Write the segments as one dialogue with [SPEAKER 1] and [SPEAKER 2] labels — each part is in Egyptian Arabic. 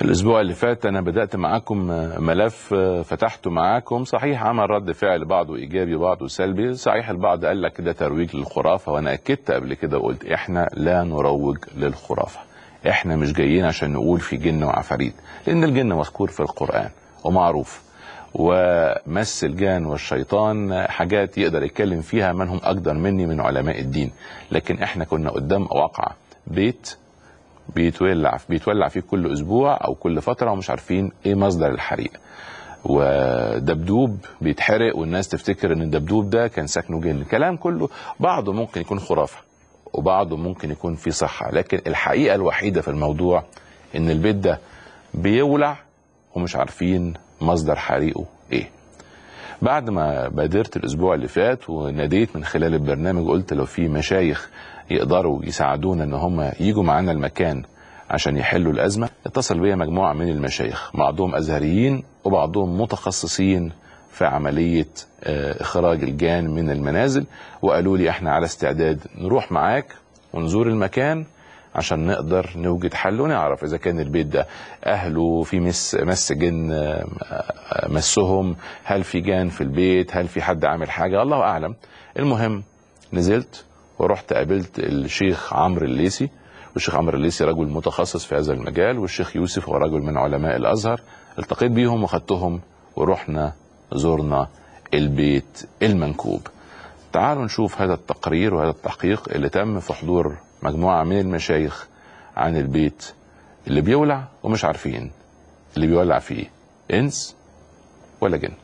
[SPEAKER 1] الاسبوع اللي فات انا بدات معاكم ملف فتحته معاكم صحيح عمل رد فعل بعضه ايجابي بعضه سلبي صحيح البعض قال لك ده ترويج للخرافه وانا اكدت قبل كده وقلت احنا لا نروج للخرافه احنا مش جايين عشان نقول في جن وعفاريت لان الجن مذكور في القران ومعروف ومس الجان والشيطان حاجات يقدر يتكلم فيها من هم اقدر مني من علماء الدين لكن احنا كنا قدام واقعه بيت بيتولع بيتولع فيه كل اسبوع او كل فتره ومش عارفين ايه مصدر الحريق ودبدوب بيتحرق والناس تفتكر ان الدبدوب ده كان ساكنه جن الكلام كله بعضه ممكن يكون خرافه وبعضه ممكن يكون فيه صحه لكن الحقيقه الوحيده في الموضوع ان البيت ده بيولع ومش عارفين مصدر حريقه ايه بعد ما بادرت الاسبوع اللي فات وناديت من خلال البرنامج قلت لو في مشايخ يقدروا يساعدونا ان هم يجوا معانا المكان عشان يحلوا الازمه اتصل بيا مجموعه من المشايخ بعضهم ازهريين وبعضهم متخصصين في عمليه اخراج الجان من المنازل وقالوا لي احنا على استعداد نروح معاك ونزور المكان عشان نقدر نوجد حل ونعرف اذا كان البيت ده اهله في مس مس جن مسهم هل في جان في البيت هل في حد عامل حاجه الله اعلم المهم نزلت ورحت قابلت الشيخ عمرو الليسي والشيخ عمرو الليسي رجل متخصص في هذا المجال والشيخ يوسف هو رجل من علماء الازهر التقيت بيهم وخدتهم ورحنا زرنا البيت المنكوب تعالوا نشوف هذا التقرير وهذا التحقيق اللي تم في حضور مجموعة من المشايخ عن البيت اللي بيولع ومش عارفين اللي بيولع فيه انس ولا جن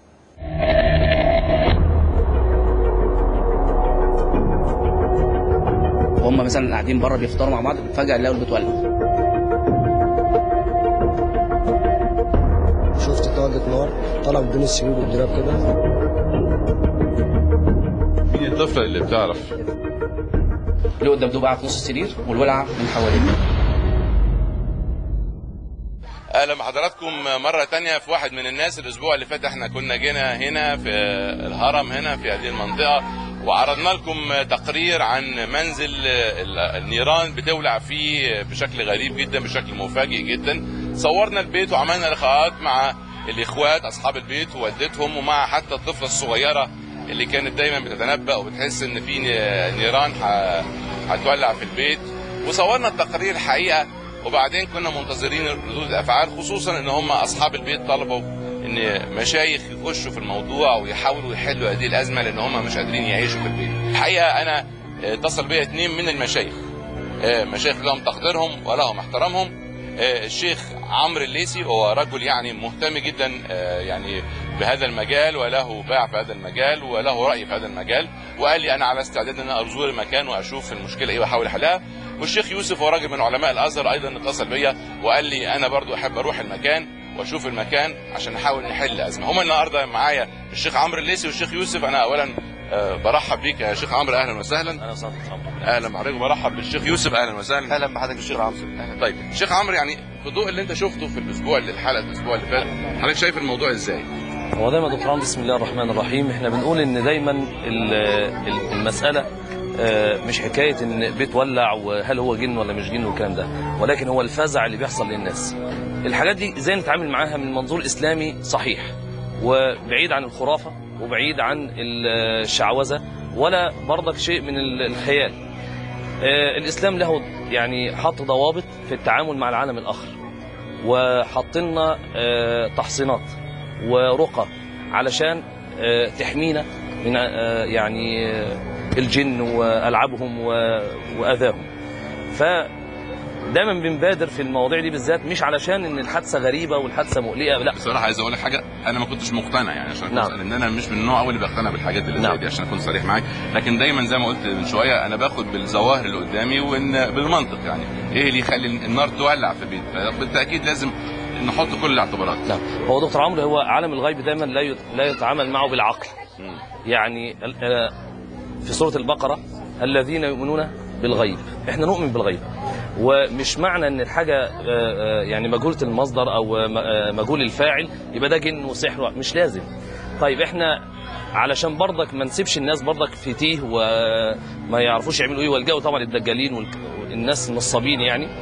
[SPEAKER 2] وهم مثلا قاعدين بره بيفطروا مع بعض فجاه يلاقوا البيت ولع
[SPEAKER 3] شفت طاقة نار طلع بين السرير والدولاب كده
[SPEAKER 1] مين الطفلة اللي بتعرف
[SPEAKER 2] لقوا الدبدوب قاعد في نص السرير والولعه من حواليه
[SPEAKER 1] اهلا بحضراتكم مره تانية في واحد من الناس الاسبوع اللي فات احنا كنا جينا هنا في الهرم هنا في هذه المنطقه وعرضنا لكم تقرير عن منزل النيران بتولع فيه بشكل غريب جدا بشكل مفاجئ جدا صورنا البيت وعملنا لقاءات مع الاخوات اصحاب البيت ووالدتهم ومع حتى الطفله الصغيره اللي كانت دايما بتتنبأ وبتحس ان في نيران هتولع في البيت وصورنا التقرير الحقيقه وبعدين كنا منتظرين ردود الافعال خصوصا ان هم اصحاب البيت طلبوا ان مشايخ يخشوا في الموضوع ويحاولوا يحلوا هذه الازمه لان هم مش قادرين يعيشوا في البيت. الحقيقه انا اتصل بيا اثنين من المشايخ مشايخ لهم تقديرهم ولهم احترامهم الشيخ عمرو الليسي هو رجل يعني مهتم جدا يعني بهذا المجال وله باع في هذا المجال وله راي في هذا المجال وقال لي انا على استعداد ان انا ازور المكان واشوف المشكله ايه واحاول احلها والشيخ يوسف هو راجل من علماء الازهر ايضا اتصل بيا وقال لي انا برضو احب اروح المكان واشوف المكان عشان نحاول نحل ازمه هما النهارده معايا الشيخ عمرو الليسي والشيخ يوسف انا اولا برحب بيك يا شيخ عمرو اهلا وسهلا
[SPEAKER 4] اهلا وسهلا
[SPEAKER 1] اهلا بحضرتك برحب بالشيخ يوسف اهلا وسهلا
[SPEAKER 4] اهلا بحضرتك الشيخ عمرو
[SPEAKER 1] طيب شيخ عمرو يعني في ضوء اللي انت شفته في الاسبوع اللي الحلقه الاسبوع اللي فات حضرتك شايف الموضوع ازاي
[SPEAKER 4] هو دايما دكتور عمرو بسم الله الرحمن الرحيم احنا بنقول ان دايما المساله مش حكايه ان بيت ولع وهل هو جن ولا مش جن والكلام ده ولكن هو الفزع اللي بيحصل للناس الحاجات دي ازاي نتعامل معاها من منظور اسلامي صحيح وبعيد عن الخرافه وبعيد عن الشعوذه ولا برضك شيء من الخيال الاسلام له يعني حط ضوابط في التعامل مع العالم الاخر وحط لنا تحصينات ورقى علشان تحمينا من يعني الجن والعابهم واذاهم فدايما بنبادر في المواضيع دي بالذات مش علشان ان الحادثه غريبه والحادثه مقلقه لا
[SPEAKER 1] بصراحه عايز اقول لك حاجه انا ما كنتش مقتنع يعني عشان
[SPEAKER 4] نعم.
[SPEAKER 1] ان انا مش من النوع اللي بقتنع بالحاجات اللي
[SPEAKER 4] نعم.
[SPEAKER 1] زي دي عشان اكون صريح معاك لكن دايما زي ما قلت من شويه انا باخد بالظواهر اللي قدامي وان بالمنطق يعني ايه اللي يخلي النار تولع في بيت بالتاكيد لازم نحط كل الاعتبارات
[SPEAKER 4] نعم هو دكتور عمرو هو عالم الغيب دايما لا يت- لا يتعامل معه بالعقل
[SPEAKER 1] مم.
[SPEAKER 4] يعني ال- آه، في سوره البقره الذين يؤمنون بالغيب احنا نؤمن بالغيب ومش معنى ان الحاجه آه، آه، يعني مجهوله المصدر او آه، م- آه، مجهول الفاعل يبقى ده جن وسحر مش لازم طيب احنا علشان برضك ما نسيبش الناس برضك في تيه وما يعرفوش يعملوا ايه والجأوا طبعا الدجالين والناس النصابين يعني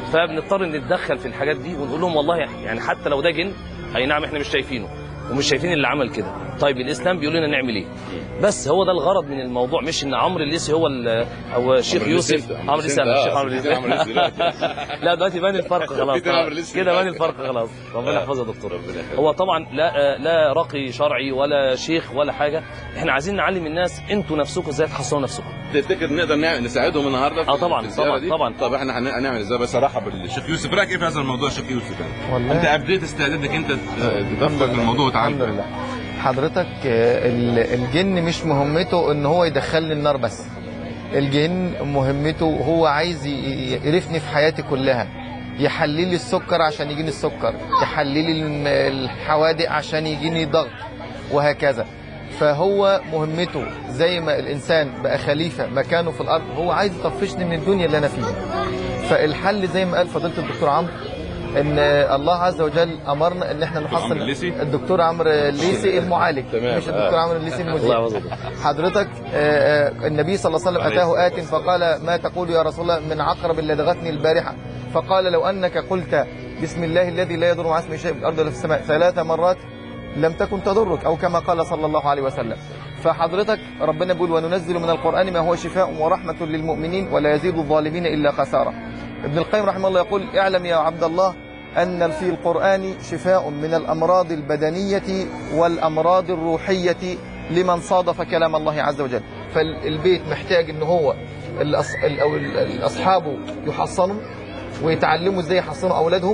[SPEAKER 4] فبنضطر نتدخل في الحاجات دي ونقول لهم والله يعني حتى لو ده جن اي نعم احنا مش شايفينه ومش شايفين اللي عمل كده طيب الاسلام بيقول لنا نعمل ايه بس هو ده الغرض من الموضوع مش ان عمرو الليثي هو ال- او الشيخ
[SPEAKER 1] عمرو
[SPEAKER 4] يوسف
[SPEAKER 1] الليثي. عمرو
[SPEAKER 4] عمرو الليثي
[SPEAKER 1] الليثي،
[SPEAKER 4] الشيخ
[SPEAKER 1] آه،
[SPEAKER 4] عمرو
[SPEAKER 1] في عمرو الليثي
[SPEAKER 4] الليثي
[SPEAKER 1] دلوقتي.
[SPEAKER 4] لا دلوقتي بان الفرق خلاص
[SPEAKER 1] في عمرو الليثي
[SPEAKER 4] كده بان
[SPEAKER 1] دلوقتي.
[SPEAKER 4] الفرق خلاص ربنا
[SPEAKER 1] آه.
[SPEAKER 4] يحفظه يا دكتور
[SPEAKER 1] ربنا يخليك.
[SPEAKER 4] هو طبعا لا لا رقي شرعي ولا شيخ ولا حاجه احنا عايزين نعلم الناس انتوا نفسكم ازاي تحصنوا نفسكم
[SPEAKER 1] تفتكر نقدر نعمل نساعدهم النهارده في
[SPEAKER 4] آه طبعاً،
[SPEAKER 1] في الزيارة
[SPEAKER 4] طبعاً،
[SPEAKER 1] دي؟
[SPEAKER 4] طبعاً.
[SPEAKER 1] طب احنا هن- هنعمل ازاي بصراحه بالشيخ يوسف رايك ايه في هذا الموضوع يا شيخ يوسف يعني؟
[SPEAKER 5] والله
[SPEAKER 1] انت ابديت استعدادك انت تدخل في الموضوع
[SPEAKER 5] الحمد
[SPEAKER 1] وتعالج
[SPEAKER 5] لله حضرتك آه، ال- الجن مش مهمته ان هو يدخلني النار بس الجن مهمته هو عايز ي- ي- يقرفني في حياتي كلها يحلل لي السكر عشان يجيني السكر يحلل لي الم- الحوادق عشان يجيني ضغط وهكذا فهو مهمته زي ما الانسان بقى خليفه مكانه في الارض هو عايز يطفشني من الدنيا اللي انا فيها فالحل زي ما قال فضيله الدكتور عمرو ان الله عز وجل امرنا ان احنا نحصل
[SPEAKER 1] عمرو الليثي؟
[SPEAKER 5] الدكتور عمرو الليثي المعالج
[SPEAKER 1] تمام،
[SPEAKER 5] مش الدكتور
[SPEAKER 1] آه.
[SPEAKER 5] عمرو الليثي
[SPEAKER 4] الله
[SPEAKER 5] المذيع
[SPEAKER 4] يحفظه
[SPEAKER 5] حضرتك آه، آه، النبي صلى الله عليه وسلم
[SPEAKER 1] عليه
[SPEAKER 5] اتاه ات فقال ما تقول يا رسول الله من عقرب لدغتني البارحه فقال لو انك قلت بسم الله الذي لا يضر مع اسمه شيء في الارض ولا في السماء ثلاث مرات لم تكن تضرك او كما قال صلى الله عليه وسلم فحضرتك ربنا بيقول وننزل من القران ما هو شفاء ورحمه للمؤمنين ولا يزيد الظالمين الا خساره ابن القيم رحمه الله يقول اعلم يا عبد الله أن في القرآن شفاء من الأمراض البدنية والأمراض الروحية لمن صادف كلام الله عز وجل فالبيت محتاج أن هو الأص... ال- أو ال- الأصحاب يحصنوا ويتعلموا ازاي يحصنوا أولادهم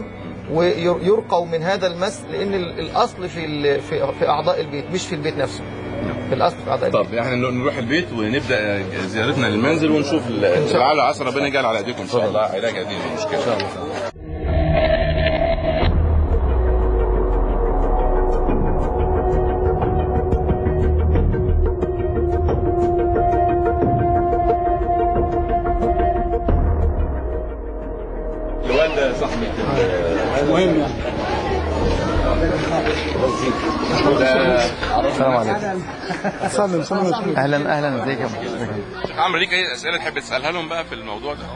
[SPEAKER 5] ويرقوا من هذا المس لأن ال- الأصل في ال- في في أعضاء البيت مش في البيت نفسه في الأصل في أعضاء البيت
[SPEAKER 1] طب احنا نروح البيت ونبدا زيارتنا للمنزل ونشوف لعل عسى ربنا يجعل على ايديكم ان شاء الله علاج هذه المشكله ان شاء الله الوالده صاحبه
[SPEAKER 3] مهم يعني
[SPEAKER 5] السلام عليكم
[SPEAKER 3] سلم سلم
[SPEAKER 5] أهلا أهلا ازيك يا أبو؟ ازيك يا أبو؟
[SPEAKER 1] شيخ عمرو ليك اي اسئله تحب تسالها لهم بقى في الموضوع ده؟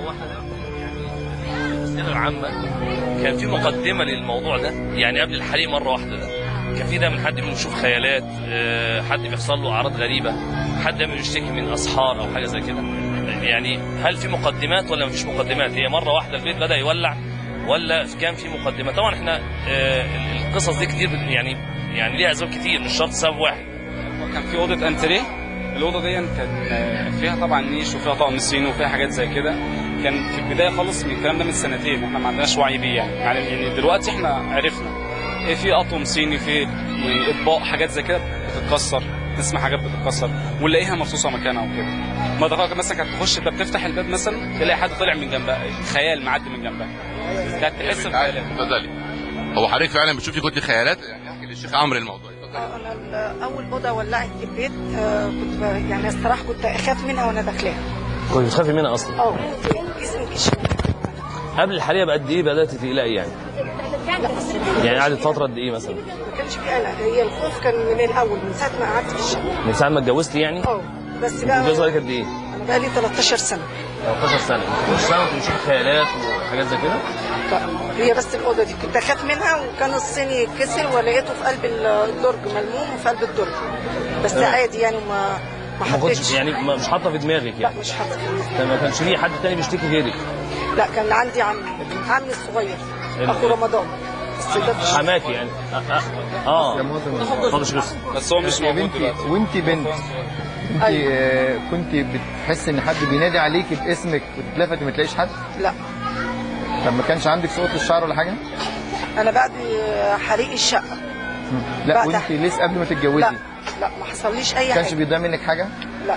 [SPEAKER 4] الأسئلة العامة كان في مقدمة للموضوع ده يعني قبل الحريق مرة واحدة ده كان في دايما حد منهم يشوف خيالات آه، حد بيحصل له أعراض غريبة حد دايما يشتكي من أسحار أو حاجة زي كده يعني هل في مقدمات ولا مفيش مقدمات هي مرة واحدة البيت بدأ يولع ولا كان في مقدمة طبعا احنا آه، القصص دي كتير بت- يعني يعني ليها أسباب كتير مش شرط سبب واحد
[SPEAKER 6] كان في اوضه انتريه الاوضه دي كان آه، فيها طبعا نيش وفيها طقم صيني وفيها حاجات زي كده كان في البدايه خالص من الكلام ده من سنتين احنا ما عندناش وعي بيه يعني يعني يعني دلوقتي احنا عرفنا ايه في اطقم صيني في اطباق حاجات زي كده بتتكسر نسمع حاجات بتتكسر ونلاقيها مرصوصه مكانها وكده ما ده مثلا كانت تخش انت بتفتح الباب مثلا تلاقي حد طلع من جنبها خيال معدي من جنبها كانت تحس بخيالات
[SPEAKER 1] اتفضلي هو حضرتك فعلا بتشوفي كنت خيالات يعني احكي للشيخ عمرو الموضوع اتفضلي.
[SPEAKER 7] آه، انا ال- اول اوضه ولعت في البيت آه، كنت ب- يعني الصراحه كنت اخاف منها وانا داخلاها
[SPEAKER 4] كنت بتخافي منها أصلا
[SPEAKER 7] اه جسمي كشف
[SPEAKER 4] قبل الحريقة بقد إيه بدأت تقلقي يعني
[SPEAKER 7] لا بس
[SPEAKER 4] يعني قعدت فترة قد إيه مثلا
[SPEAKER 7] ما كانش في قلق هي الخوف كان من الاول من ساعه ما قعدت في الشقه
[SPEAKER 4] من ساعة ما اتجوزتي يعني
[SPEAKER 7] اه بس
[SPEAKER 4] انت متجوزة
[SPEAKER 7] بقى
[SPEAKER 4] بقالك قد إيه
[SPEAKER 7] انا بقى لي 13 سنه
[SPEAKER 4] 13 سنة 13 سنة كنت بتشوف خيالات وحاجات زي كده
[SPEAKER 7] لا هي بس الاوضه دي كنت اخاف منها وكان الصيني يتكسر ولقيته في قلب الدرج ملموم في قلب الدرج بس عادي يعني ما ما
[SPEAKER 4] ما كنتش
[SPEAKER 7] حطيتش
[SPEAKER 4] يعني ما- مش حاطة في دماغك
[SPEAKER 7] لا
[SPEAKER 4] يعني
[SPEAKER 7] مش حاطه
[SPEAKER 4] ده ما كانش ليه حد تاني بيشتكي غيرك
[SPEAKER 7] لا كان عندي عمي عمي الصغير
[SPEAKER 4] ال-
[SPEAKER 7] اخو رمضان السيدات
[SPEAKER 4] حماكي يعني اه, آه.
[SPEAKER 5] يا
[SPEAKER 4] آه.
[SPEAKER 5] مواطن
[SPEAKER 4] اتفضل شيخ يوسف.
[SPEAKER 6] بس هو مش
[SPEAKER 5] يا
[SPEAKER 6] موجود
[SPEAKER 5] بنتي
[SPEAKER 6] دلوقتي
[SPEAKER 5] وانت بنت انت
[SPEAKER 7] أيوة.
[SPEAKER 5] آه، كنت بتحس ان حد بينادي عليكي باسمك وتتلفتي ما تلاقيش حد
[SPEAKER 7] لا
[SPEAKER 5] طب ما كانش عندك سقوط الشعر ولا حاجه
[SPEAKER 7] انا بعد حريق الشقه
[SPEAKER 5] لا
[SPEAKER 7] بعد-
[SPEAKER 5] وانت لسه قبل ما تتجوزي
[SPEAKER 7] لا لا ما حصليش اي
[SPEAKER 5] ما كانش
[SPEAKER 7] حاجه
[SPEAKER 5] بيضيع منك حاجه
[SPEAKER 7] لا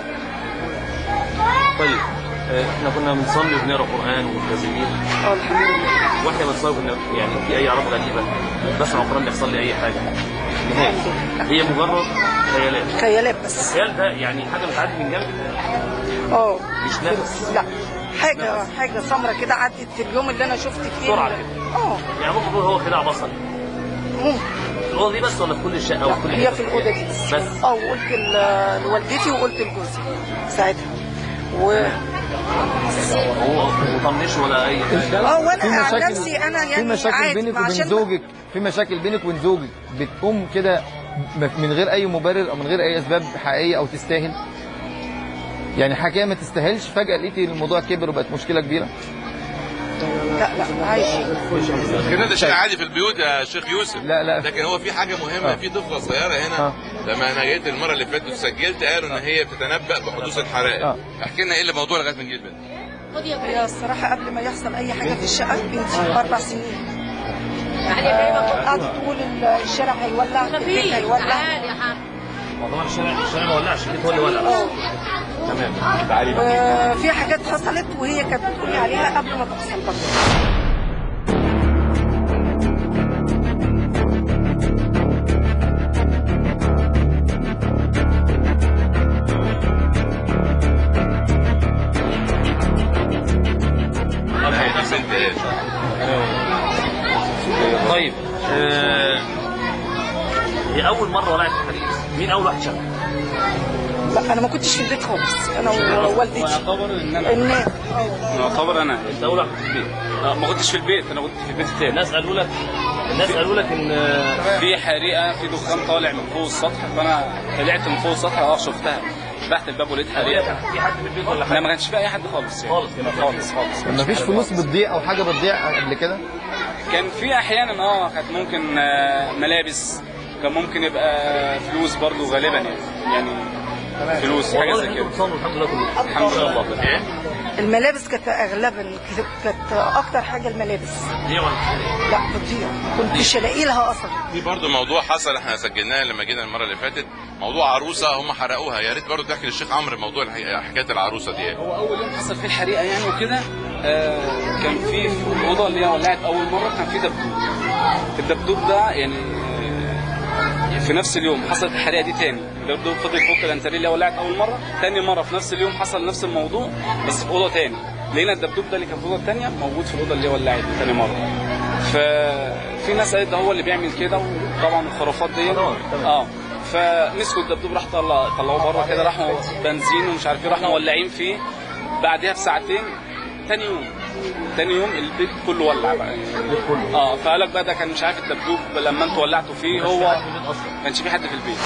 [SPEAKER 4] طيب آه، احنا كنا بنصلي وبنقرا قران وملتزمين
[SPEAKER 7] اه الحمد لله
[SPEAKER 4] واحنا بنصلي كنا يعني في اي اعراض غريبه بسمع القران بيحصل لي اي حاجه نهائي هي مجرد خيالات
[SPEAKER 7] خيالات بس
[SPEAKER 4] الخيال ده يعني حاجه بتعدي من جنبك
[SPEAKER 7] اه
[SPEAKER 4] مش نفس
[SPEAKER 7] لا حاجه حاجه سمرة كده عدت في اليوم اللي انا شفت فيه
[SPEAKER 4] بسرعة
[SPEAKER 7] ال-
[SPEAKER 4] كده.
[SPEAKER 7] اه
[SPEAKER 4] يعني ممكن نقول هو خداع بصري
[SPEAKER 7] ممكن
[SPEAKER 4] في الاوضه دي بس ولا في كل الشقه او
[SPEAKER 7] لا
[SPEAKER 4] في كل
[SPEAKER 7] هي
[SPEAKER 4] حتة؟
[SPEAKER 7] في الاوضه دي بس
[SPEAKER 4] بس
[SPEAKER 7] اه وقلت ل- لوالدتي وقلت لجوزي ساعتها و
[SPEAKER 4] وطنش ولا اي حاجه
[SPEAKER 7] اه وانا
[SPEAKER 5] في
[SPEAKER 7] عن
[SPEAKER 5] مشاكل
[SPEAKER 7] نفسي انا
[SPEAKER 5] في
[SPEAKER 7] يعني
[SPEAKER 5] مشاكل
[SPEAKER 7] عادي
[SPEAKER 5] بينك وبين
[SPEAKER 7] عشان
[SPEAKER 5] زوجك في مشاكل بينك وبين زوجك بتقوم كده م- من غير اي مبرر او من غير اي اسباب حقيقيه او تستاهل يعني حكايه ما تستاهلش فجاه لقيتي الموضوع كبر وبقت مشكله كبيره
[SPEAKER 7] لا لا عادي
[SPEAKER 1] كده ده شيء عادي في البيوت يا شيخ يوسف
[SPEAKER 5] لا لا
[SPEAKER 1] لكن هو في حاجه مهمه
[SPEAKER 5] آه.
[SPEAKER 1] في طفله صغيره هنا
[SPEAKER 5] آه.
[SPEAKER 1] لما انا جيت المره اللي فاتت وسجلت قالوا ان هي بتتنبأ بحدوث الحرائق
[SPEAKER 5] آه.
[SPEAKER 1] احكي لنا ايه الموضوع لغايه ما نجيب البنت
[SPEAKER 7] هي الصراحه قبل ما يحصل اي حاجه في الشقه بنتي اربع سنين قعدت تقول الشارع هيولع البيت هيولع
[SPEAKER 4] طبعا الشارع الشارع ما ولعش البيت هو اللي ولع
[SPEAKER 7] اه
[SPEAKER 1] تمام
[SPEAKER 7] وفي حاجات حصلت وهي كانت بتقولي عليها قبل ما تحصل برضه
[SPEAKER 1] البنت ايه
[SPEAKER 4] طيب آه، هي اول مره ولعت الحريق مين اول واحد شافها؟
[SPEAKER 7] لا انا ما كنتش في البيت خالص انا ووالدتي
[SPEAKER 6] يعتبر ان انا
[SPEAKER 7] الناس
[SPEAKER 6] يعتبر انا
[SPEAKER 4] انت اول واحد في البيت
[SPEAKER 6] آه، ما كنتش في البيت انا كنت في البيت التاني
[SPEAKER 4] الناس قالوا لك الناس قالوا لك ان
[SPEAKER 6] في حريقه في دخان طالع من فوق السطح فانا طلعت من فوق السطح اه شفتها فتحت الباب ولقيت حريقه
[SPEAKER 4] في حد في البيت ولا
[SPEAKER 6] لا
[SPEAKER 4] حاجه؟
[SPEAKER 6] ما كانش في اي حد خالص يعني.
[SPEAKER 4] خالص كده.
[SPEAKER 6] خالص خالص
[SPEAKER 5] ما فيش فلوس بتضيع او حاجه بتضيع قبل كده
[SPEAKER 6] كان في احيانا اه كانت ممكن آه، ملابس كان ممكن يبقى فلوس برضو غالبا يعني يعني فلوس حاجه
[SPEAKER 4] والله
[SPEAKER 6] زي
[SPEAKER 4] انتوا
[SPEAKER 6] كده
[SPEAKER 4] بتصلوا الحمد لله كله
[SPEAKER 6] الحمد لله
[SPEAKER 7] الملابس كانت اغلبا كانت اكتر حاجه الملابس
[SPEAKER 4] دي ولا الحريق؟
[SPEAKER 7] لا بتضيع كنتش الاقي لها اثر
[SPEAKER 1] في برضه موضوع حصل احنا سجلناه لما جينا المره اللي فاتت موضوع عروسه هم حرقوها يا ريت برضه تحكي للشيخ عمرو موضوع الح- حكايه العروسه دي ايه
[SPEAKER 6] هو اول يوم حصل فيه الحريقه يعني وكده آه كان في في الاوضه اللي هي ولعت اول مره كان في دبدوب الدبدوب ده يعني آه، في نفس اليوم حصلت الحريقه دي تاني الدبدوب فضل يفك الانتريه اللي هي ولعت اول مره تاني مره في نفس اليوم حصل نفس الموضوع بس في اوضه تاني لقينا الدبدوب ده اللي كان في الاوضه الثانيه موجود في الاوضه اللي هي ولعت دي تاني مره ففي ناس قالت ده هو اللي بيعمل كده وطبعا الخرافات دي اه فمسكوا الدبدوب راح طلع طلعوه بره كده راحوا بنزين ومش عارف ايه راحوا مولعين فيه بعدها بساعتين تاني يوم تاني يوم البيت كله ولع بقى البيت كله اه فقال لك بقى ده كان مش عارف الدبدوب لما انتوا ولعتوا فيه هو ما كانش في حد في البيت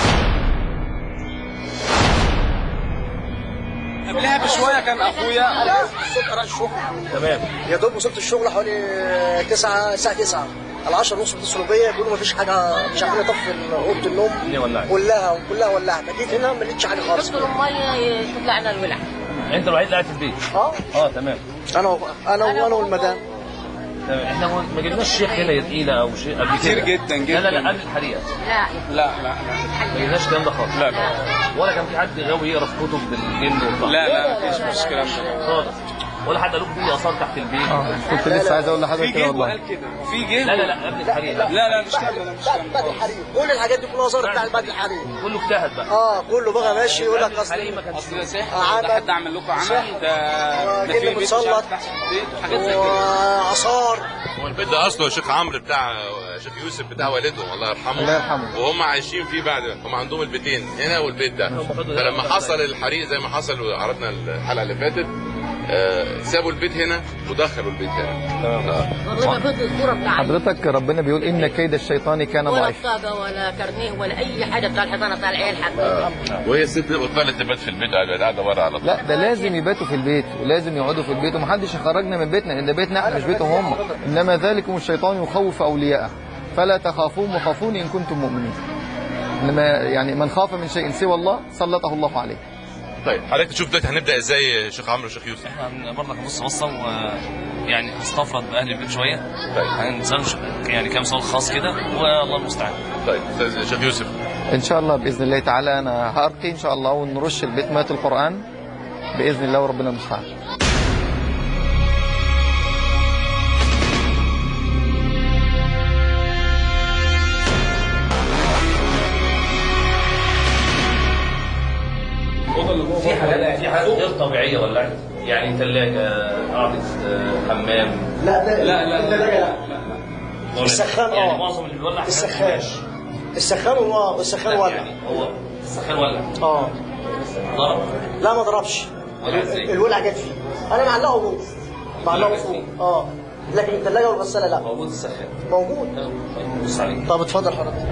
[SPEAKER 6] قبلها بشويه كان اخويا
[SPEAKER 8] الصبح رايح الشغل
[SPEAKER 4] تمام
[SPEAKER 8] يا دوب وصلت الشغل حوالي 9 الساعه 9 على 10 ونص اتصلوا بيا بيقولوا مفيش حاجه مش عارفين نطفي اوضه النوم
[SPEAKER 4] اللي ولعت
[SPEAKER 8] كلها كلها ولعت جيت هنا ما لقيتش حاجه خالص
[SPEAKER 9] ندخل المية تطلع لنا الولع
[SPEAKER 4] انت الوحيد اللي قاعد في البيت
[SPEAKER 8] اه
[SPEAKER 4] اه تمام
[SPEAKER 8] انا و- انا وانا والمدام
[SPEAKER 4] تمام احنا ما- ما جبناش شيخ هنا يتقيله او شيء قبل
[SPEAKER 6] كتير
[SPEAKER 4] كده
[SPEAKER 6] جدا
[SPEAKER 4] لا
[SPEAKER 6] جدا
[SPEAKER 4] لا لا قبل الحريقه
[SPEAKER 9] لا
[SPEAKER 6] لا لا
[SPEAKER 4] ما جبناش الكلام ده خالص
[SPEAKER 6] لا لا
[SPEAKER 4] ولا كان في حد غاوي يقرا في كتب بالجن والبحر
[SPEAKER 6] لا لا مفيش مفيش الكلام ده
[SPEAKER 4] خالص ولا حد قال لكم في اثار تحت البيت
[SPEAKER 5] اه كنت لسه عايز اقول
[SPEAKER 6] في
[SPEAKER 5] لحضرتك كده
[SPEAKER 6] جه
[SPEAKER 5] والله
[SPEAKER 6] وقال كده في جه
[SPEAKER 4] لا لا لا قبل الحريقه
[SPEAKER 6] لا لا مش كده لا مش
[SPEAKER 8] بعد
[SPEAKER 6] كده
[SPEAKER 8] بعد الحريق كل الحاجات دي كلها ظهرت بعد بعد الحريق
[SPEAKER 4] كله اجتهد بقى
[SPEAKER 8] اه كله بقى ماشي يقول لك
[SPEAKER 4] الحريق ما
[SPEAKER 8] اصل
[SPEAKER 4] كانش
[SPEAKER 6] اصل ده سحر
[SPEAKER 8] عمل.
[SPEAKER 6] ده حد عمل لكم عمل ده ده
[SPEAKER 8] كده
[SPEAKER 6] في بيت مش
[SPEAKER 8] متسلط.
[SPEAKER 6] عارف تحت البيت وحاجات زي كده
[SPEAKER 8] واثار
[SPEAKER 1] هو البيت ده اصله شيخ عمرو بتاع شيخ يوسف بتاع والدهم الله يرحمه
[SPEAKER 5] الله يرحمه.
[SPEAKER 1] وهم عايشين فيه بعد هم عندهم البيتين هنا والبيت ده فلما حصل الحريق زي ما حصل وعرضنا الحلقه اللي فاتت آه، سابوا البيت هنا ودخلوا البيت هنا آه.
[SPEAKER 9] والله ما بدي الصورة بتاع
[SPEAKER 5] حضرتك ربنا بيقول ان كيد الشيطان كان
[SPEAKER 9] ولا
[SPEAKER 5] ضعيف
[SPEAKER 9] بطاقة ولا كارنيه ولا أي حاجة بتاع الحضانة بتاع العيال حتى
[SPEAKER 1] وهي الست بطلت تبات في البيت قاعده قاعده بره على طول
[SPEAKER 5] لا ده لازم يباتوا في البيت ولازم يقعدوا في البيت ومحدش يخرجنا من بيتنا لان ده بيتنا احنا مش بيتهم هم انما ذلكم الشيطان يخوف اولياءه فلا تخافون وخافوني ان كنتم مؤمنين انما يعني من خاف من شيء سوى الله سلطه الله عليه
[SPEAKER 1] طيب حضرتك تشوف دلوقتي هنبدا ازاي يا شيخ عمرو وشيخ يوسف
[SPEAKER 4] احنا برضك هنبص بصه ويعني هستفرد باهل البيت شويه
[SPEAKER 1] طيب
[SPEAKER 4] هنسال يعني كام سؤال خاص كده والله المستعان
[SPEAKER 1] طيب استاذ شيخ يوسف
[SPEAKER 5] ان شاء الله باذن الله تعالى انا هارقي ان شاء الله ونرش البيت مات القران باذن الله وربنا المستعان
[SPEAKER 4] في حاجات في حاجات غير طبيعيه ولعت يعني ثلاجه قاعده آه، حمام
[SPEAKER 8] لا لا
[SPEAKER 6] لا لا لا
[SPEAKER 8] لا
[SPEAKER 4] ولا-
[SPEAKER 8] السخان،
[SPEAKER 4] يعني
[SPEAKER 8] آه.
[SPEAKER 4] معظم اللي بيولع حاجات
[SPEAKER 8] السخان
[SPEAKER 4] قماش.
[SPEAKER 8] السخان هو السخان
[SPEAKER 4] لا،
[SPEAKER 8] ولع
[SPEAKER 4] يعني هو السخان ولع
[SPEAKER 8] اه
[SPEAKER 4] ضرب
[SPEAKER 8] لا ما ضربش
[SPEAKER 4] ولع ازاي؟
[SPEAKER 8] الولع جت فيه انا معلقه جوه معلقه فوق اه لكن الثلاجه والغساله لا
[SPEAKER 4] موجود السخان
[SPEAKER 8] موجود
[SPEAKER 4] بص عليه
[SPEAKER 8] طب اتفضل حضرتك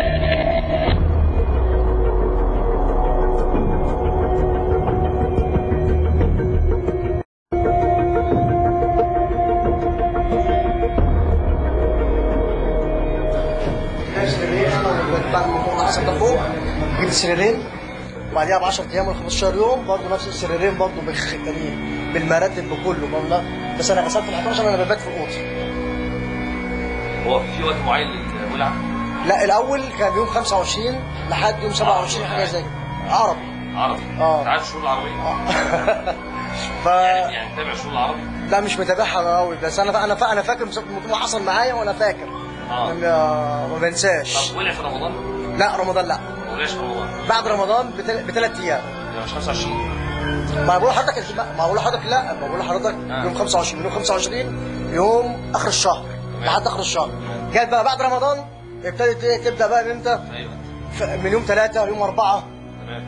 [SPEAKER 8] جايب سريرين انا بعد ما كنت حصل ده فوق جبت سريرين وبعديها ب 10 ايام ولا 15 يوم برضه نفس السريرين برضه بالخ- يعني بالمراتب بكله برضه بس انا غسلت ال 11 انا ببات في اوضتي
[SPEAKER 4] هو في وقت معين للولعه
[SPEAKER 8] لا الاول كان يوم 25 لحد يوم 27 حاجه زي كده عربي
[SPEAKER 4] عربي
[SPEAKER 8] اه
[SPEAKER 4] عارف الشؤون العربيه
[SPEAKER 8] ف
[SPEAKER 4] يعني يعني تابع الشؤون العربي
[SPEAKER 8] لا مش متابعها قوي بس انا انا فا- انا فاكر مسابقه الموضوع حصل معايا وانا فاكر
[SPEAKER 4] اه
[SPEAKER 8] ما, ما بنساش
[SPEAKER 4] طب ولع في رمضان
[SPEAKER 8] لا رمضان لا
[SPEAKER 4] ما ولعش في رمضان
[SPEAKER 8] بعد رمضان بثلاث ايام
[SPEAKER 4] ده مش 25
[SPEAKER 8] ما بقول لحضرتك ما بقول لحضرتك لا ما بقول لحضرتك
[SPEAKER 4] آه.
[SPEAKER 8] يوم 25 يوم 25 يوم اخر الشهر لحد اخر الشهر جت بقى بعد رمضان ابتدت ايه تبدا بقى من امتى؟
[SPEAKER 4] ايوه
[SPEAKER 8] ف- من يوم ثلاثة يوم أربعة
[SPEAKER 4] تمام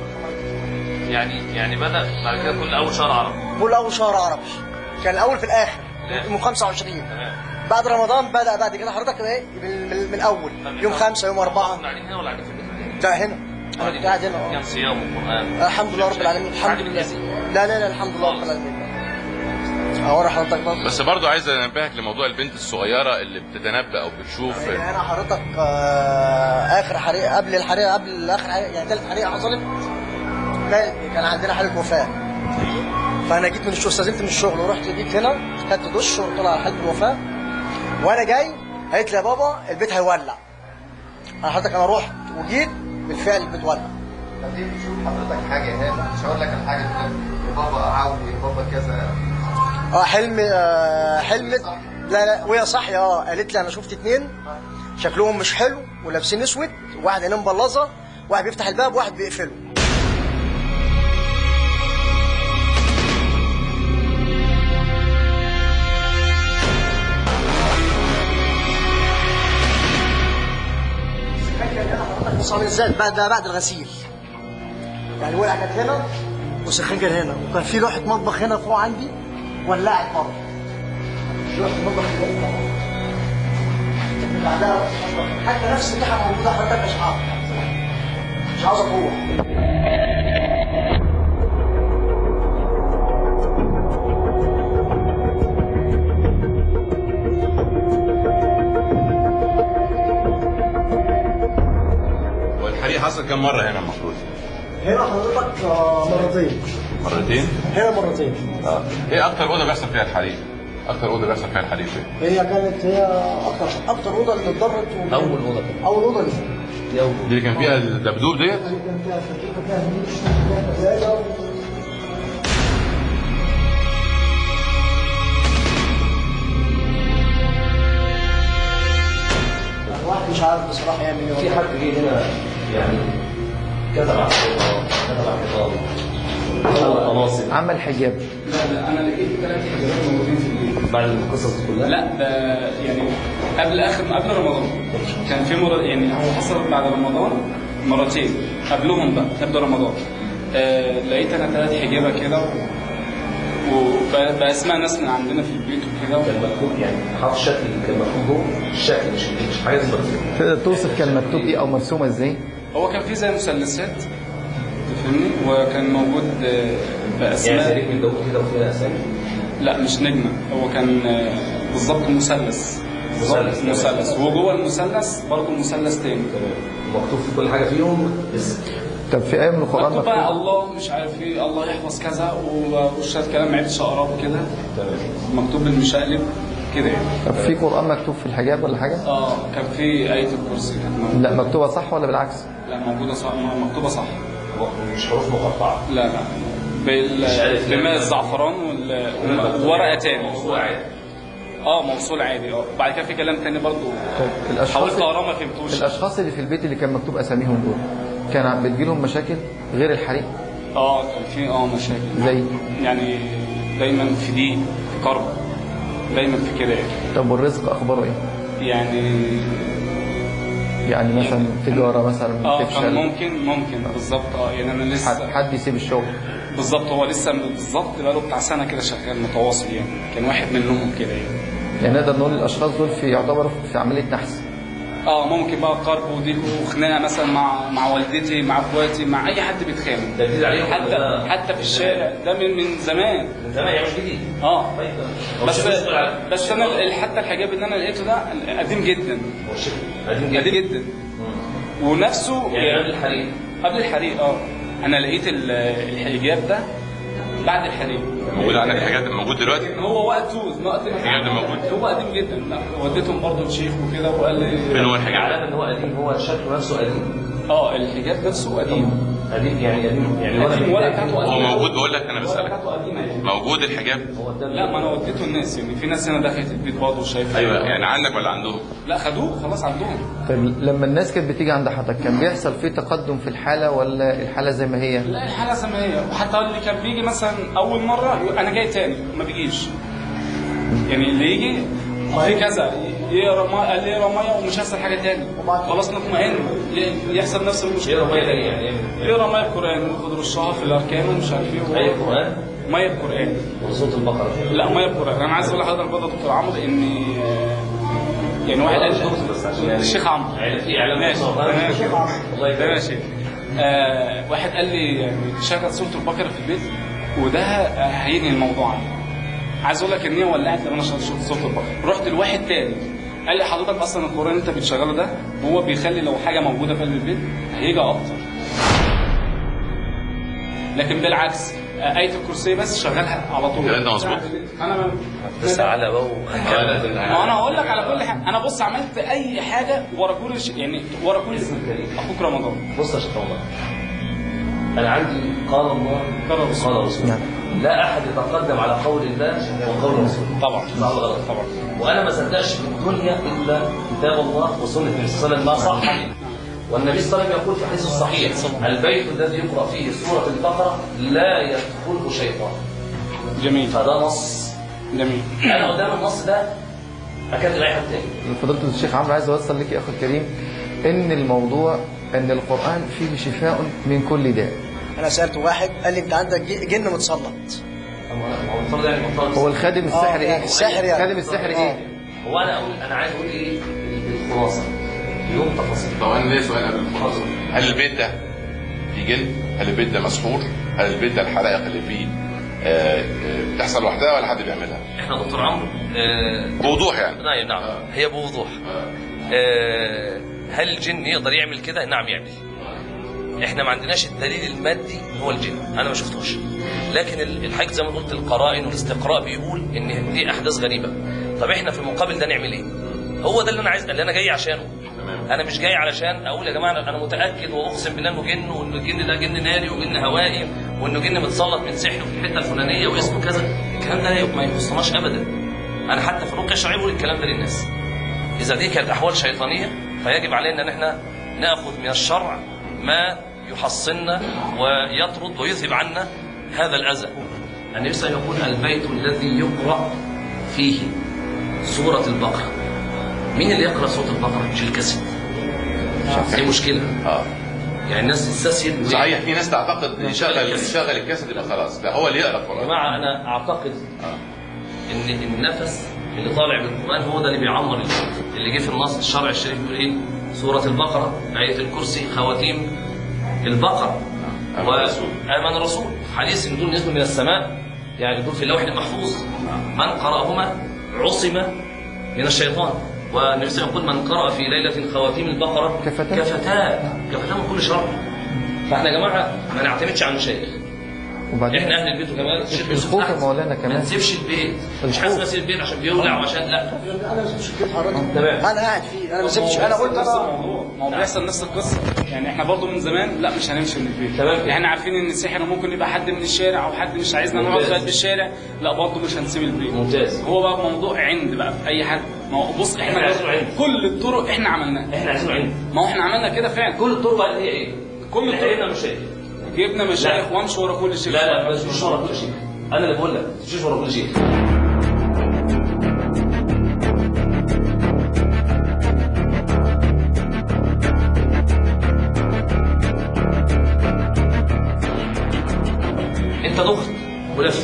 [SPEAKER 4] يعني يعني بدا بعد كده كل اول شهر عربي
[SPEAKER 8] كل أول شهر عربي كان الأول في الآخر
[SPEAKER 4] لا.
[SPEAKER 8] يوم 25
[SPEAKER 4] تمام
[SPEAKER 8] بعد رمضان بدأ بعد كده حضرتك ايه من, من, من الأول يوم خمسة يوم أربعة
[SPEAKER 4] كنا قاعدين هنا ولا قاعدين في البيت؟
[SPEAKER 8] لا هنا أنا كنت قاعد هنا
[SPEAKER 4] كان
[SPEAKER 8] اه
[SPEAKER 4] صيام وقران
[SPEAKER 8] الحمد لله رب العالمين الحمد لله لا لا لا الحمد لله رب العالمين أوري حضرتك برضه
[SPEAKER 1] بس برضو عايز انبهك لموضوع البنت الصغيره اللي بتتنبأ او بتشوف
[SPEAKER 8] يعني انا حضرتك آه، اخر حريقه قبل الحريقه قبل اخر حريقه يعني ثالث حريقه حصلت كان كان عندنا حاله وفاه فانا جيت من الشغل استاذنت من الشغل ورحت جيت هنا خدت دش وطلع على حاله الوفاه وانا جاي قالت لي يا بابا البيت هيولع انا حضرتك انا رحت وجيت بالفعل البيت ولع
[SPEAKER 5] لما تيجي تشوف حضرتك حاجه هنا مش هقول لك الحاجه دي يا بابا عاودي يا بابا كذا
[SPEAKER 8] اه حلم آه حلم لا لا وهي صاحيه اه قالت لي انا شفت اتنين شكلهم مش حلو ولابسين اسود واحد عينيه مبلظه واحد بيفتح الباب واحد بيقفله بص عامل ازاي بعد بعد الغسيل يعني ولع كانت هنا والسخان كان هنا وكان في لوحه مطبخ هنا فوق عندي ولعت مره لوحه المطبخ اللي هنا اللي بعدها لوحة المطبخ. حتى نفس الريحه موجوده حضرتك مش عارف مش عاوز اقوى
[SPEAKER 1] والحريق حصل كم مره هنا المفروض
[SPEAKER 8] هنا حضرتك آه، مرتين
[SPEAKER 1] مرتين
[SPEAKER 8] هنا مرتين
[SPEAKER 1] اه ايه اكتر اوضه بيحصل فيها الحريق اكتر اوضه بيحصل فيها الحريق فين
[SPEAKER 8] هي كانت هي اكتر اكتر اوضه اللي اتضرت و-
[SPEAKER 4] اول اوضه كده
[SPEAKER 8] اول اوضه دي
[SPEAKER 4] دي اول
[SPEAKER 1] دي اللي كان فيها الدبدوب ديت
[SPEAKER 8] اللي كان فيها شقيقه فيها نيش فيها ثلاجه الواحد مش عارف بصراحه يعمل ايه
[SPEAKER 4] في حد جه هنا يعني كتب على الحيطان كتب على الحيطان أو طلاسم
[SPEAKER 10] عمل حجاب
[SPEAKER 6] لا لا انا لقيت ثلاث حجارات موجودين في البيت
[SPEAKER 4] بعد القصص دي كلها
[SPEAKER 6] لا ده يعني قبل اخر قبل رمضان كان في مرة يعني هو حصل بعد رمضان مرتين قبلهم بقى قبل رمضان آه لقيت انا ثلاث حجابه كده وباسماء ناس من عندنا في البيت وكده
[SPEAKER 4] كان مكتوب يعني حاطط الشكل اللي كان مكتوب هو الشكل مش مش حاجه زي مكتوب
[SPEAKER 10] تقدر توصف كان مكتوب ايه او مرسومه ازاي
[SPEAKER 6] هو كان في زي مثلثات تفهمني وكان موجود آه،
[SPEAKER 4] يعني زي
[SPEAKER 6] باسماء
[SPEAKER 4] رجل داوود كده وفيها اسامي
[SPEAKER 6] لا مش نجمه هو كان آه، بالظبط مثلث بالظبط
[SPEAKER 4] مثلث.
[SPEAKER 6] مثلث وجوه المثلث برضه مثلث تاني
[SPEAKER 4] ومكتوب في كل حاجه فيهم اسم
[SPEAKER 10] طب في ايه من القران
[SPEAKER 6] مكتوب بقى
[SPEAKER 10] مكتوب
[SPEAKER 6] الله مش عارف ايه الله يحفظ كذا و- وشويه كلام ما عدتش اقراه كده مكتوب بالمشقلب كده يعني
[SPEAKER 10] طب في قران مكتوب في الحجاب ولا حاجه
[SPEAKER 6] اه كان في آية الكرسي كانت موجودة.
[SPEAKER 10] لا مكتوبه صح ولا بالعكس
[SPEAKER 6] لا موجودة صح مكتوبة صح
[SPEAKER 4] مش حروف مقطعه
[SPEAKER 6] لا لا بال...
[SPEAKER 4] مش عارف
[SPEAKER 6] بماء
[SPEAKER 4] يعني.
[SPEAKER 6] الزعفران وال... وورقة تاني
[SPEAKER 4] موضوع عادي
[SPEAKER 6] اه موصول عادي اه بعد كده في كلام تاني برضو
[SPEAKER 10] طب الاشخاص
[SPEAKER 6] حاولت اقراه ما فهمتوش
[SPEAKER 10] الاشخاص اللي في البيت اللي كان مكتوب اساميهم دول كان بتجيلهم مشاكل غير الحريق
[SPEAKER 6] اه كان في اه مشاكل
[SPEAKER 10] زي
[SPEAKER 6] يعني دايما في ضيق في كرب دايما في كده يعني.
[SPEAKER 10] طب والرزق اخباره ايه
[SPEAKER 6] يعني
[SPEAKER 10] يعني مثلا تجاره مثلا
[SPEAKER 6] اه كان
[SPEAKER 10] تفشل
[SPEAKER 6] ممكن ممكن بالظبط اه يعني انا
[SPEAKER 10] حد,
[SPEAKER 6] لسه
[SPEAKER 10] حد يسيب الشغل
[SPEAKER 6] بالظبط هو لسه بالظبط بقاله بتاع سنه كده شغال متواصل يعني كان واحد منهم كده يعني
[SPEAKER 10] يعني نقدر نقول الاشخاص دول في يعتبروا في عمليه نحس
[SPEAKER 6] اه ممكن بقى قرب وضيق وخناقه مثلا مع مع والدتي مع اخواتي مع اي حد بيتخانق
[SPEAKER 4] ده جديد عليهم
[SPEAKER 6] حتى
[SPEAKER 4] ولا-
[SPEAKER 6] حتى في الشارع ده من من زمان
[SPEAKER 4] من زمان يعني مش جديد
[SPEAKER 6] اه
[SPEAKER 4] هو
[SPEAKER 6] بس
[SPEAKER 4] الشيخ مسؤول عن-
[SPEAKER 6] بس انا ال- حتى الحجاب اللي انا لقيته ده قديم جدا
[SPEAKER 4] هو الشيخ قديم جدا
[SPEAKER 6] قديم جدا ونفسه
[SPEAKER 4] يعني قبل الحريق
[SPEAKER 6] قبل الحريق اه انا لقيت ال- الحجاب ده بعد الحريق
[SPEAKER 1] موجود عندك الحاجات موجود دلوقتي
[SPEAKER 6] هو وقته وقت ما
[SPEAKER 1] الحجاب ده موجود؟
[SPEAKER 6] هو قديم جدا وديتهم برضه الشيخ وكده وقال لي
[SPEAKER 1] فين هو الحجاب
[SPEAKER 4] علامه ان هو قديم هو شكله نفسه قديم
[SPEAKER 6] اه الحجاب نفسه قديم
[SPEAKER 4] قديم يعني قديم يعني
[SPEAKER 6] قديم
[SPEAKER 4] ولا
[SPEAKER 6] ولا بتاعته
[SPEAKER 1] هو
[SPEAKER 6] قديمه
[SPEAKER 1] موجود بقول لك انا بسالك
[SPEAKER 6] بتاعته قديمه يعني
[SPEAKER 1] موجود الحجاب
[SPEAKER 6] لا ما انا وديته الناس يعني في ناس هنا دخلت البيت برضه شايفه
[SPEAKER 1] ايوه يعني عندك ولا عندهم
[SPEAKER 6] لا خدوه خلاص عندهم
[SPEAKER 10] طيب لما الناس كانت بتيجي عند حضرتك كان بيحصل فيه تقدم في الحاله ولا الحاله زي ما هي
[SPEAKER 6] لا الحاله زي ما هي وحتى اللي كان بيجي مثلا اول مره يقول انا جاي تاني ما بيجيش يعني اللي يجي في كذا يقرا ما قال لي يقرا ميه ومش هيحصل حاجه تاني خلاص نطمئن ي- يحصل نفس المشكله
[SPEAKER 4] يقرا ميه تانية يعني
[SPEAKER 6] يقرا ميه القران وياخد رشها في الاركان ومش عارف ايه
[SPEAKER 4] اي قران
[SPEAKER 6] ميه القران
[SPEAKER 4] وصوت البقره
[SPEAKER 6] لا ميه القران انا عايز اقول لحضرتك برضه يا دكتور عمرو ان يعني واحد قال
[SPEAKER 4] بس عشان يعني
[SPEAKER 6] الشيخ عمرو
[SPEAKER 4] يعني في اعلام
[SPEAKER 6] ماشي
[SPEAKER 4] مصر.
[SPEAKER 6] تمام
[SPEAKER 4] الله
[SPEAKER 6] تمام يا
[SPEAKER 4] يكرمك
[SPEAKER 6] شيخ آه واحد قال لي يعني شغل سوره البقره في البيت وده هينهي الموضوع عندي عايز اقول لك ان هي ولعت لما انا شغلت سوره البقره رحت لواحد تاني قال لي حضرتك اصلا القران اللي انت بتشغله ده هو بيخلي لو حاجه موجوده في قلب البيت هيجي اكتر لكن بالعكس آه، آية الكرسي بس شغلها على طول
[SPEAKER 1] الكلام ده مظبوط؟
[SPEAKER 6] انا ما
[SPEAKER 4] بس على بو
[SPEAKER 6] ما انا هقول لك على كل حاجه انا بص عملت اي حاجه ورا كل شيء يعني ورا كل اخوك رمضان
[SPEAKER 4] بص يا شيخ عمر انا عندي قال الله
[SPEAKER 6] قال الرسول.
[SPEAKER 4] قال الرسول لا احد يتقدم على قول الله وقول الرسول
[SPEAKER 6] طبعا
[SPEAKER 4] صح ولا غلط
[SPEAKER 6] طبعا
[SPEAKER 4] وانا ما صدقش في الدنيا الا كتاب الله وسنه النبي صلى الله عليه وسلم ما صح لي. والنبي صلى الله عليه وسلم يقول في الحديث الصحيح البيت الذي يقرا فيه سوره البقره لا يدخله شيطان
[SPEAKER 6] جميل
[SPEAKER 4] فده نص
[SPEAKER 6] جميل
[SPEAKER 4] انا قدام النص ده اكاد اي حد تاني
[SPEAKER 10] فضيله الشيخ عمرو عايز اوصل لك يا اخي الكريم ان الموضوع ان القران فيه شفاء من كل داء
[SPEAKER 8] انا سالت واحد قال لي انت عندك ج- جن متسلط
[SPEAKER 4] هو المفترض يعني المفترض
[SPEAKER 10] هو الخادم السحر
[SPEAKER 8] يعني
[SPEAKER 10] ايه
[SPEAKER 8] السحر يعني.
[SPEAKER 10] خادم السحر ايه
[SPEAKER 4] هو انا اقول انا عايز اقول ايه الخلاصه يوم تفاصيل
[SPEAKER 1] طب انا ليا سؤال قبل الخلاصه هل البيت ده فيه جن؟ هل البيت ده مسحور؟ هل البيت ده الحرائق اللي فيه آه، آه، بتحصل لوحدها ولا حد بيعملها؟
[SPEAKER 4] احنا دكتور عمرو آه،
[SPEAKER 1] بوضوح يعني
[SPEAKER 4] نعم نعم هي بوضوح آه، هل الجن يقدر يعمل كده؟ نعم يعمل احنا ما عندناش الدليل المادي هو الجن انا ما شفتوش لكن ال- الحاجة زي ما قلت القرائن والاستقراء بيقول ان دي احداث غريبه طب احنا في المقابل ده نعمل ايه هو ده اللي انا عايز اللي انا جاي عشانه انا مش جاي علشان اقول يا جماعه انا أنا متاكد واقسم بالله انه جن وان الجن ده جن ناري وجن هوائي وانه جن متسلط من سحر في الحته الفلانيه واسمه كذا الكلام ده ما يخصناش ابدا انا حتى في الرقيه الشرعيه بقول الكلام ده للناس إذا دي كانت أحوال شيطانية فيجب علينا أن احنا نأخذ من الشرع ما يحصننا ويطرد ويذهب عنا هذا الأذى النبي صلى الله عليه وسلم يقول البيت الذي يقرأ فيه سورة البقرة مين اللي يقرأ سورة البقرة؟ مش الكسل دي مشكلة
[SPEAKER 1] اه
[SPEAKER 4] يعني الناس تستسهل
[SPEAKER 1] صحيح في ناس تعتقد ان شغل شغل الكاسيت يبقى خلاص لا هو اللي يقرا
[SPEAKER 4] يا
[SPEAKER 1] القران
[SPEAKER 4] جماعة أنا أعتقد إن النفس اللي طالع من القرآن هو ده اللي بيعمر البيت اللي جه في النص الشرع الشريف بيقول إيه؟ سورة البقرة آية الكرسي خواتيم البقرة
[SPEAKER 1] آمن الرسول.
[SPEAKER 4] وآمن الرسول حديث إن دول نزلوا من السماء يعني دول في اللوح المحفوظ من قرأهما عصم من الشيطان والنبي صلى الله عليه وسلم يقول من قرأ في ليلة خواتيم البقرة
[SPEAKER 10] كفتاه.
[SPEAKER 4] كفتاه كفتاه من كل شر فاحنا يا جماعة ما نعتمدش على المشايخ
[SPEAKER 10] وبعدين
[SPEAKER 4] احنا اهل البيت وكمان الشيخ يوسف
[SPEAKER 10] الخوف يا
[SPEAKER 4] أحسن.
[SPEAKER 10] مولانا
[SPEAKER 4] ما
[SPEAKER 10] كمان
[SPEAKER 4] نسيبش البيت مش
[SPEAKER 10] الخوف.
[SPEAKER 4] حاسس نسيب البيت عشان بيولع وعشان لا
[SPEAKER 8] انا ما سبتش البيت حضرتك
[SPEAKER 4] تمام
[SPEAKER 8] انا قاعد فيه انا ما سبتش انا قلت
[SPEAKER 6] نفس
[SPEAKER 8] انا
[SPEAKER 6] الموضوع ما هو بيحصل نفس القصه يعني احنا برضو من زمان لا مش هنمشي من البيت
[SPEAKER 4] تمام.
[SPEAKER 6] يعني احنا عارفين ان السحر ممكن يبقى حد من الشارع او حد مش عايزنا نقعد
[SPEAKER 4] ممتاز.
[SPEAKER 6] في قلب الشارع لا برضو مش هنسيب البيت
[SPEAKER 4] ممتاز
[SPEAKER 6] هو بقى موضوع عند بقى في اي حد ما هو بص
[SPEAKER 4] إحنا
[SPEAKER 6] احنا
[SPEAKER 4] عايزينه عند.
[SPEAKER 6] كل الطرق احنا عملناها
[SPEAKER 4] احنا عايزين عند
[SPEAKER 6] ما هو احنا عملنا كده فعلا
[SPEAKER 4] كل الطرق بقى اللي هي ايه؟
[SPEAKER 6] كل
[SPEAKER 4] احنا
[SPEAKER 6] الطرق.
[SPEAKER 4] جبنا مشايخ
[SPEAKER 6] جبنا مشايخ
[SPEAKER 4] لا.
[SPEAKER 6] وامشي ورا كل شيء
[SPEAKER 4] لا لا ما تمشيش ورا كل شيء انا اللي بقول لك ما تمشيش ورا كل شيء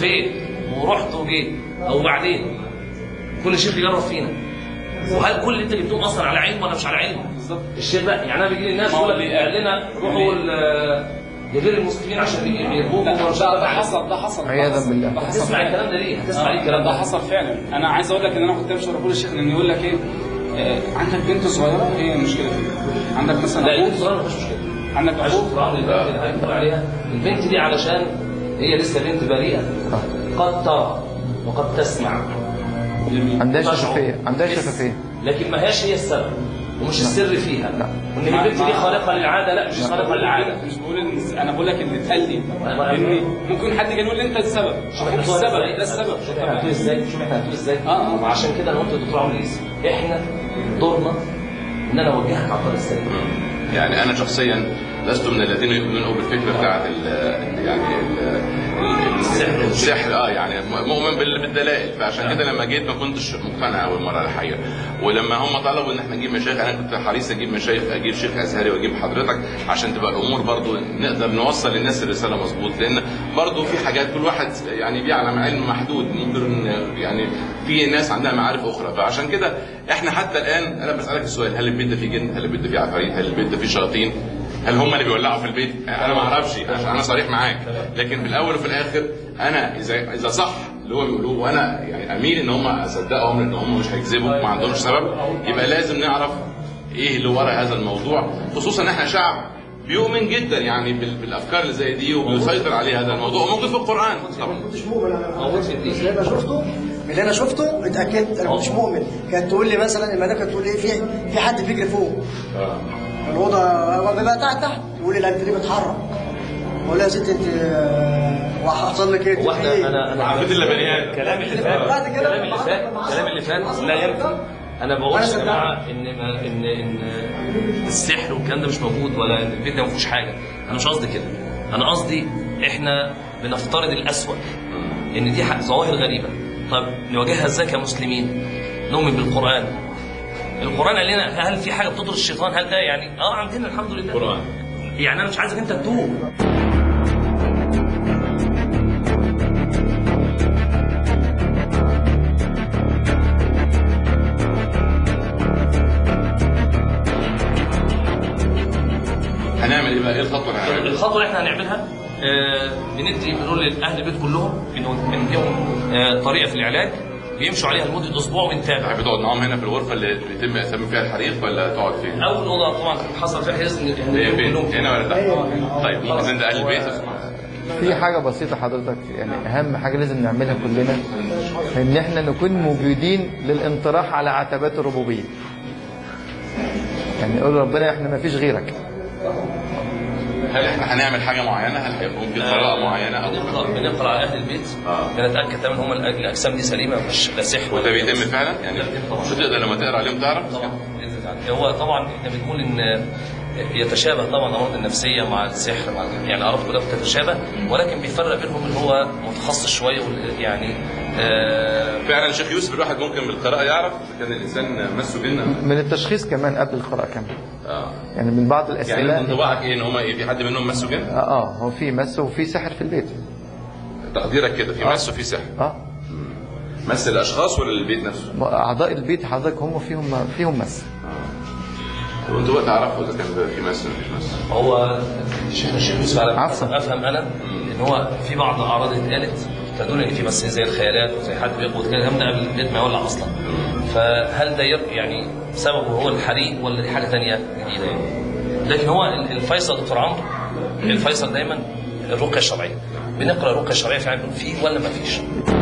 [SPEAKER 4] فين ورحت وجيت او بعدين كل شيخ يجرب فينا وهل كل اللي انت جبتهم اصلا على علم ولا مش على علم؟ بالظبط الشيخ بقى يعني انا بيجي لي الناس
[SPEAKER 6] ما هو
[SPEAKER 4] يقول لك
[SPEAKER 6] اللي-
[SPEAKER 4] قال لنا روحوا ال- لغير المسلمين عشان يربوكم
[SPEAKER 6] ده ده حصل ده حصل
[SPEAKER 10] عياذا بالله.
[SPEAKER 6] ده حصل
[SPEAKER 4] هتسمع الكلام ده ليه؟ هتسمع ليه الكلام
[SPEAKER 6] ده
[SPEAKER 4] ده؟
[SPEAKER 6] حصل فعلا انا عايز اقول لك ان انا كنت امشي ورا كل الشيخ لان يقول لك ايه آه، عندك بنت صغيره هي المشكله فيها عندك مثلا
[SPEAKER 4] لا
[SPEAKER 6] اخوك
[SPEAKER 4] البنت صغيره مفيش مشكله
[SPEAKER 6] عندك
[SPEAKER 4] عايز
[SPEAKER 6] اخوك
[SPEAKER 4] القرآن اللي اللي هيقول عليها البنت دي علشان هي لسه بنت بريئه قد ترى وقد تسمع
[SPEAKER 10] عندها
[SPEAKER 4] تشعر.
[SPEAKER 10] شفافيه عندها
[SPEAKER 4] بس.
[SPEAKER 10] شفافيه
[SPEAKER 4] لكن ما هياش هي السبب ومش السر فيها
[SPEAKER 10] لا.
[SPEAKER 4] وان
[SPEAKER 6] ما-
[SPEAKER 4] البنت دي
[SPEAKER 6] ما-
[SPEAKER 4] خارقه للعاده لا مش خارقه للعاده
[SPEAKER 6] مش بقول ان انا بقول لك اللي اتقال لي
[SPEAKER 4] ما-
[SPEAKER 6] ان ممكن حد كان يقول لي انت السبب
[SPEAKER 4] شوف
[SPEAKER 6] اخوك
[SPEAKER 4] احنا
[SPEAKER 6] السبب
[SPEAKER 4] السبب
[SPEAKER 6] ده السبب
[SPEAKER 4] شوف احنا هنقول ازاي شوف احنا هنقول ازاي
[SPEAKER 6] آه، آه.
[SPEAKER 4] وعشان كده انا قلت للدكتور عمرو اليسي احنا دورنا ان انا اوجهك على الطريق السليم
[SPEAKER 1] يعني انا شخصيا لست من الذين يؤمنون بالفكره بتاعت ال يعني ال ال-
[SPEAKER 4] السحر.
[SPEAKER 1] السحر اه يعني مؤمن بال- بالدلائل فعشان كده لما جيت ما كنتش مقتنع اول مره الحقيقه ولما هم طلبوا ان احنا نجيب مشايخ انا كنت حريص اجيب مشايخ اجيب شيخ ازهري واجيب حضرتك عشان تبقى الامور برضو نقدر نوصل للناس الرساله مظبوط لان برضو في حاجات كل واحد يعني بيعلم علم محدود ممكن يعني في ناس عندها معارف اخرى فعشان كده احنا حتى الان انا بسالك السؤال هل البيت ده فيه جن؟ هل البيت ده فيه عفاريت؟ هل البيت ده فيه شياطين؟ هل هم اللي بيولعوا في البيت؟ انا ما اعرفش عشان انا صريح معاك لكن في الاول وفي الاخر انا اذا اذا صح اللي هو بيقولوه وانا يعني اميل ان هم اصدقهم لان هم مش هيكذبوا ما عندهمش سبب يبقى لازم نعرف ايه اللي ورا هذا الموضوع خصوصا ان احنا شعب بيؤمن جدا يعني بال- بالافكار اللي زي دي وبيسيطر عليه هذا الموضوع وموجود في القران طبعا
[SPEAKER 8] كنتش مؤمن انا
[SPEAKER 4] موجود في ابليس
[SPEAKER 8] اللي انا شفته من اللي انا شفته اتاكدت انا كنتش مؤمن كانت تقول لي مثلا الملائكه تقول لي في في حد بيجري فوق الاوضه هو بيبقى تحت تحت يقول لي لا انت ليه بتحرك اقول لها يا ست انت آه، وحصل لك ايه؟
[SPEAKER 4] هو احنا
[SPEAKER 8] إيه؟
[SPEAKER 4] انا انا
[SPEAKER 1] عرفت الا بني ادم
[SPEAKER 4] كلام اللي فات
[SPEAKER 8] بعد كده
[SPEAKER 4] كلام اللي فات كلام اللي فات لا ينفي انا بقول
[SPEAKER 8] أنا
[SPEAKER 4] يا
[SPEAKER 8] صدقت.
[SPEAKER 4] جماعه ان ما ان ان السحر والكلام ده مش موجود ولا ان البيت ده ما فيهوش حاجه انا مش قصدي كده انا قصدي احنا بنفترض الاسوأ ان دي حق- ظواهر غريبه طب نواجهها ازاي كمسلمين نؤمن بالقران القران قال لنا هل في حاجه بتطرد الشيطان هل ده يعني اه عندنا الحمد لله
[SPEAKER 1] القران
[SPEAKER 4] يعني انا مش عايزك انت تتوه
[SPEAKER 1] هنعمل ايه بقى ايه الخطوه اللي هنعملها
[SPEAKER 4] الخطوه اللي احنا هنعملها آه، بندي بنقول لاهل البيت كلهم انه بنديهم آه، طريقه في العلاج بيمشوا عليها لمده اسبوع ونتابع
[SPEAKER 1] تحب تقعد معاهم هنا في الغرفه اللي بيتم اسامي فيها الحريق ولا تقعد فين؟
[SPEAKER 4] اول اوضه طبعا حصل فيها لازم
[SPEAKER 1] هي فين؟
[SPEAKER 4] كلهم
[SPEAKER 1] هنا ولا تحت؟ طيب اذا ده اهل البيت
[SPEAKER 10] في حاجة بسيطة حضرتك يعني أهم حاجة لازم نعملها كلنا إن إحنا نكون موجودين للانطراح على عتبات الربوبية. يعني نقول ربنا إحنا ما فيش غيرك.
[SPEAKER 1] هل احنا هنعمل حاجه معينه؟ هل هيبقى ممكن قراءه معينه او
[SPEAKER 4] بنقرا بنقرا على اهل البيت
[SPEAKER 1] آه.
[SPEAKER 4] بنتاكد تماما هم الاجسام دي سليمه مش لا سحر
[SPEAKER 1] وده
[SPEAKER 4] ولا
[SPEAKER 1] بيتم فعلا؟ يعني مش هتقدر لما تقرا عليهم تعرف؟
[SPEAKER 4] طبعا بإذن الله. هو طبعا احنا بنقول ان يتشابه طبعا الامراض النفسيه مع السحر مع يعني الاعراض كلها بتتشابه ولكن بيفرق بينهم اللي هو متخصص شويه وال- يعني آه
[SPEAKER 1] فعلا شيخ يوسف الواحد ممكن بالقراءه يعرف اذا كان الانسان مسه جنه
[SPEAKER 10] من التشخيص كمان قبل القراءة كمان.
[SPEAKER 1] اه
[SPEAKER 10] يعني من بعض
[SPEAKER 1] يعني
[SPEAKER 10] الأسئلة
[SPEAKER 1] انت انطباعك ايه ان هم ايه في حد منهم مسه جن؟
[SPEAKER 10] آه, آه هو في مس وفي سحر في البيت.
[SPEAKER 1] تقديرك كده في مس وفي سحر
[SPEAKER 10] آه
[SPEAKER 1] مس الاشخاص ولا البيت نفسه؟
[SPEAKER 10] أعضاء البيت حضرتك هم فيهم فيهم مس.
[SPEAKER 1] وانتوا بقى تعرفوا اذا كان في مس ولا مفيش مس
[SPEAKER 4] هو شيخنا الشيخ يوسف على
[SPEAKER 10] عفوا.
[SPEAKER 4] ما افهم انا ان هو في بعض الاعراض اللي اتقالت تدل ان في بس زي الخيالات وزي حد بيقبض كده الكلام ده قبل البيت ما يولع اصلا فهل ده ير- يعني سببه هو الحريق ولا دي حاجه ثانيه جديده يعني لكن هو ال- الفيصل دكتور عمرو الفيصل دايما الرقيه الشرعيه بنقرا الرقيه الشرعيه فعلا بنقول فيه ولا ما فيش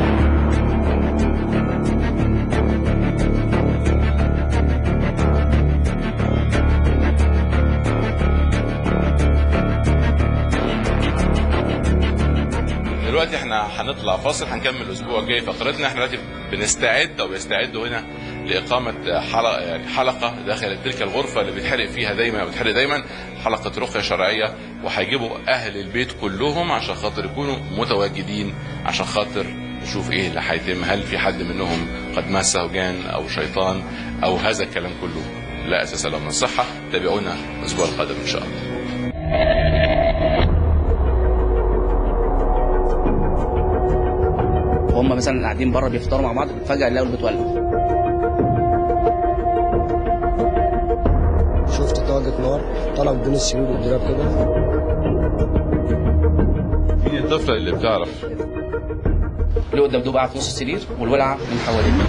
[SPEAKER 1] دلوقتي احنا هنطلع فاصل هنكمل الاسبوع الجاي فقرتنا احنا دلوقتي بنستعد او بيستعدوا هنا لاقامه حلقه يعني حلقه داخل تلك الغرفه اللي بيتحرق فيها دايما بتحرق دايما حلقه رقيه شرعيه وهيجيبوا اهل البيت كلهم عشان خاطر يكونوا متواجدين عشان خاطر نشوف ايه اللي هيتم هل في حد منهم قد مسه جان او شيطان او هذا الكلام كله لا اساس له من الصحه تابعونا الاسبوع القادم ان شاء الله
[SPEAKER 2] هم مثلا قاعدين بره بيفطروا مع بعض فجاه يلاقوا البيت ولع
[SPEAKER 11] شفت طاقة نار طالعة من بين السرير والدولاب كده
[SPEAKER 1] مين الطفله اللي بتعرف
[SPEAKER 2] لقوا الدبدوب قاعد في نص السرير والولعه من حواليه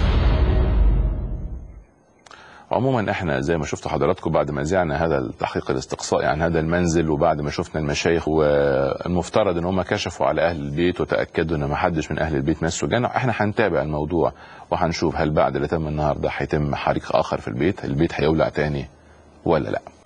[SPEAKER 1] عموما احنا زي ما شفتوا حضراتكم بعد ما زعنا هذا التحقيق الاستقصائي عن هذا المنزل وبعد ما شفنا المشايخ والمفترض ان هم كشفوا على اهل البيت وتاكدوا ان ما حدش من اهل البيت مسوا جنة احنا هنتابع الموضوع وهنشوف هل بعد اللي تم النهارده هيتم حريق اخر في البيت البيت هيولع تاني ولا لا